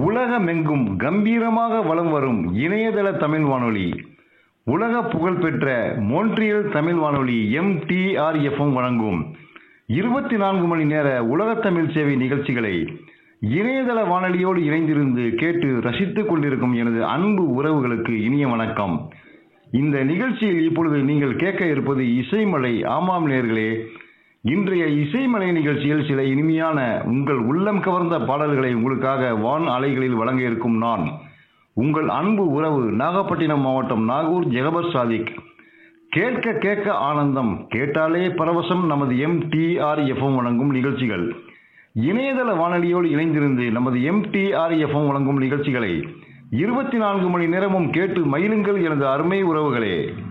உலகமெங்கும் கம்பீரமாக வலம் வரும் இணையதள தமிழ் வானொலி உலக புகழ்பெற்ற மோன்ட்ரியல் தமிழ் வானொலி எம்டிஆர்எஃப்எம் வழங்கும் இருபத்தி நான்கு மணி நேர உலகத் தமிழ் சேவை நிகழ்ச்சிகளை இணையதள வானொலியோடு இணைந்திருந்து கேட்டு ரசித்துக் கொண்டிருக்கும் எனது அன்பு உறவுகளுக்கு இனிய வணக்கம் இந்த நிகழ்ச்சியில் இப்பொழுது நீங்கள் கேட்க இருப்பது இசைமலை ஆமாம் நேர்களே இன்றைய இசைமலை நிகழ்ச்சியில் சில இனிமையான உங்கள் உள்ளம் கவர்ந்த பாடல்களை உங்களுக்காக வான் அலைகளில் வழங்க இருக்கும் நான் உங்கள் அன்பு உறவு நாகப்பட்டினம் மாவட்டம் நாகூர் ஜெகபர் சாதிக் கேட்க கேட்க ஆனந்தம் கேட்டாலே பரவசம் நமது எம்டிஆர்எஃப்எம் வழங்கும் நிகழ்ச்சிகள் இணையதள வானொலியோடு இணைந்திருந்து நமது எம்டிஆர்எஃப்எம் வழங்கும் நிகழ்ச்சிகளை இருபத்தி நான்கு மணி நேரமும் கேட்டு மயிலுங்கள் எனது அருமை உறவுகளே